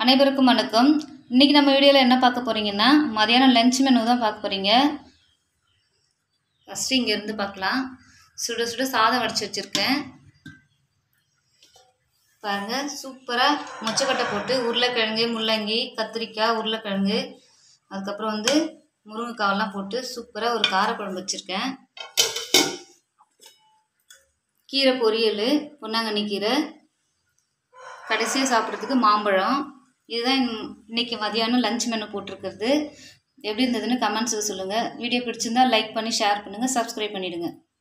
அனைவருக்கும் வணக்கம் இன்றைக்கி நம்ம வீடியோவில் என்ன பார்க்க போகிறீங்கன்னா மதியானம் லஞ்ச் மெனு தான் பார்க்க போகிறீங்க ஃபஸ்ட்டு இங்கேருந்து பார்க்கலாம் சுட சுட சாதம் வடித்து வச்சுருக்கேன் பாருங்கள் சூப்பராக மொச்சக்கொட்டை போட்டு உருளைக்கிழங்கு முள்ளங்கி கத்திரிக்காய் உருளைக்கிழங்கு அதுக்கப்புறம் வந்து முருங்கைக்காவெல்லாம் போட்டு சூப்பராக ஒரு காரக்குழம்பு வச்சுருக்கேன் கீரை பொரியல் பொன்னாங்கண்ணி கீரை கடைசியாக சாப்பிட்றதுக்கு மாம்பழம் இதுதான் இன்- இன்னைக்கு மதியானம் லஞ்ச் மெனு போட்டிருக்கிறது எப்படி இருந்ததுன்னு கமெண்ட்ஸுக்கு சொல்லுங்கள் வீடியோ பிடிச்சிருந்தா லைக் பண்ணி ஷேர் பண்ணுங்கள் சப்ஸ்கிரைப் பண்ணிவிடுங்க